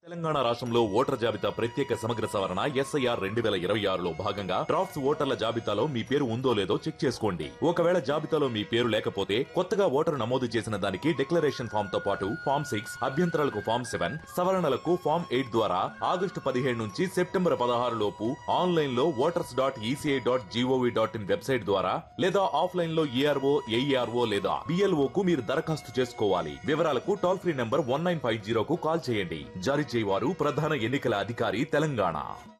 తెలంగాణ రాష్ట్రంలో ఓటర్ జాబితా ప్రత్యేక సమగ్ర సవరణ ఎస్ఐఆర్ రెండు వేల ఇరవై ఆరులో భాగంగా డ్రాఫ్ట్స్ ఓటర్ల జాబితాలో మీ పేరు ఉందో లేదో చెక్ చేసుకోండి ఒకవేళ జాబితాలో మీ పేరు లేకపోతే కొత్తగా ఓటరు నమోదు చేసిన దానికి డిక్లరేషన్ ఫామ్ తో పాటు ఫామ్ సిక్స్ అభ్యంతరాలకు ఫామ్ సెవెన్ సవరణలకు ఫామ్ ఎయిట్ ద్వారా ఆగస్టు పదిహేడు నుంచి సెప్టెంబర్ పదహారు లోపు ఆన్లైన్ లో voters dot ECI dot GOV dot in website ద్వారా లేదా ఆఫ్లైన్ లో ఈఆర్ఓ ఏఈఆర్ఓ లేదా బిఎల్ఓ కు మీరు దరఖాస్తు చేసుకోవాలి వివరాలకు toll free number one nine five జీరోకు కాల్ చేయండి జారీ చేయవారు ప్రధాన ఎన్నికల అధికారి తెలంగాణ